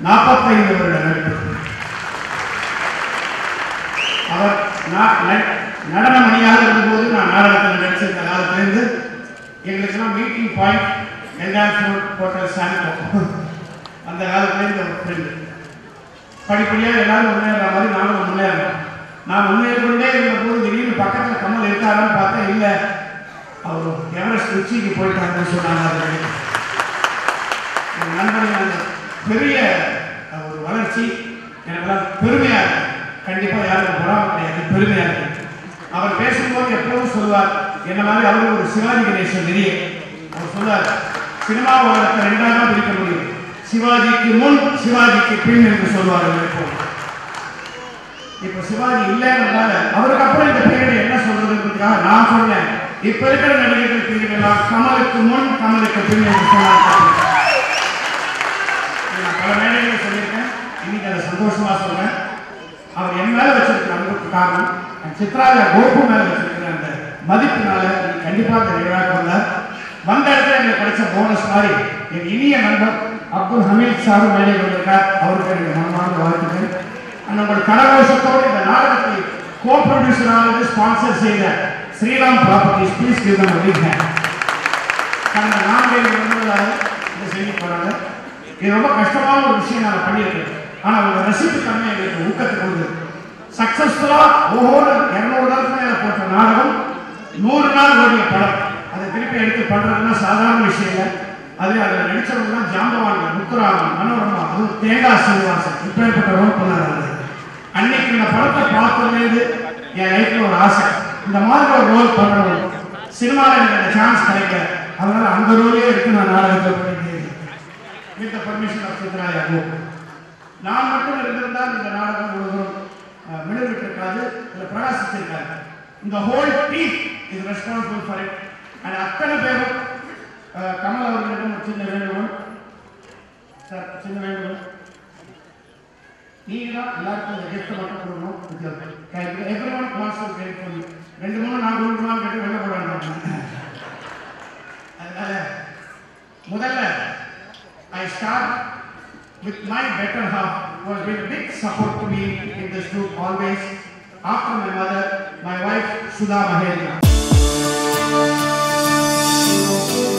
நாற்பத்தைந்து வருட நட்பு அவர் நா- ந- நடன மணியாக இருந்தபோது நான் நாடகத்தில் நடிச்சிருந்த காலத்திலிருந்து எங்களுக்கெல்லாம் meeting point entrance hotel Sando அந்த காலத்திலேருந்து ஒரு ஃப்ரெண்டு படிப்படியாக எல்லாரும் முன்னேற மாதிரி நானும் முன்னேறணும் நான் முன்னேறிக்கொண்டே இருந்தபோது திடீர்னு பக்கத்தில் கமல் இருக்காரான்னு பார்த்தா இல்லை அவர் எவரெஸ்ட் உச்சிக்கு போயிட்டாங்கன்னு சொன்னாங்க அது என் நண்பனின் அந்த பெரிய அஹ், ஒரு வளர்ச்சி எனக்கெல்லாம் பெருமையா இருக்கு கண்டிப்பா யாரும் பொறாம கிடையாது பெருமையா இருக்கு அவர் பேசும்போது எப்பவும் சொல்வார் என்ன மாதிரி அவரு ஒரு சிவாஜி கணேசன் நெறிய அவர் சொல்வார் சினிமா உலகத்தை ரெண்டாக பிரிக்க முடியும் சிவாஜிக்கு முன் சிவாஜிக்கு பின் என்று சொல்வார் அவர் எப்பவும் இப்ப சிவாஜி இல்லைன்றதால அவருக்கு அப்புறம் இந்த பீரியட் என்ன சொல்றதுன்றதுக்காக நான் சொன்னேன் இப்ப இருக்கிற நடிகர்கள் பீரியட் எல்லாம் கமலுக்கு முன் கமலுக்கு பின் என்று சொன்னார் இதை நான் பல மேடைகளில் சொல்லியிருக்கேன் இன்னைக்கு அதை சந்தோஷமா சொல்றேன் அவர் என் மேல வச்சிருக்கிற அன்புக்கு காரணம் என் சித்ரால கோபு மேல வச்சிருக்கிற அந்த மதிப்பினால நீ கண்டிப்பா அந்த விழாக்கு வந்தார் வந்த இடத்துல எனக்கு கிடைச்ச போனஸ் மாதிரி என் இனிய நண்பர் அப்துல் ஹமீத் சாரு மேலே வந்திருக்கார் அவருக்கு எனக்கு மனமார்ந்த வாழ்த்துக்கள் அந்த உங்கள் கரகோஷத்தோடு இந்த நாடகத்தை கோ ப்ரொடியூசராக ஸ்பான்சர் செய்த Sriram properties please give them a கடந்த நான்கு ஐந்து வருடங்களாக இந்த செய்தி போறாங்க இது ரொம்ப கஷ்டமான ஒரு விஷயம் நாங்கள் பண்ணியிருக்கோம் ஆனா உங்க ரசிப்பு தன்மை எங்களுக்கு ஊக்கத்தை கொடுக்குது சக்சஸ்ஃபுல்லா ஒவ்வொரு இருநூறு நாளுக்கு மேல போட்ட நாடகம் நூறு நாள் ஓடிய படம் அதை திருப்பி எடுத்து பண்றதுன்னா சாதாரண விஷயம் இல்லை அது அதில் நடிச்சவங்கலாம் ஜாம்பவான்கள் முத்துராமன் மனோரமா அதுவும் தேங்காய் சீனிவாசன் இப்பேற்பட்ட ரோல் பண்ணாரு அன்னைக்கு இந்த படத்தை பார்த்ததுலேருந்து என் லைஃப்ல ஒரு ஆசை இந்த மாதிரி ஒரு ரோல் பண்றவங்க சினிமாவில் எனக்கு அந்த சான்ஸ் கிடைக்கல அதனால அந்த ரோலே எடுத்து நான் நாடகத்தில் பண்ணிட்டு வித் பர்மிஷன் ஆஃப் சித்ராயா நான் மட்டும் இருந்திருந்தால் இந்த நாடகம் முழுவதும் மிளவிட்டிருக்காது இதில் பிரகாசிச்சிருக்காது இந்த whole team is responsible for it and அத்தனை பேரும் அஹ், கமல் அவர்களிடம் ஒரு சின்ன வேண்டுகோள் சார் சின்ன வேண்டுகோள் நீங்க தான் எல்லாருக்கும் இந்த கிஃப்ட் மட்டும் கொடுக்கணும் everyone wants to get for you ரெண்டு மூணு நாலு கொடுக்கலாம் கேட்டு வெளில போடாங்க அதனால முதல்ல I start with my better half who has been a big support to me in this group always after my mother my wife Sudha Mahendra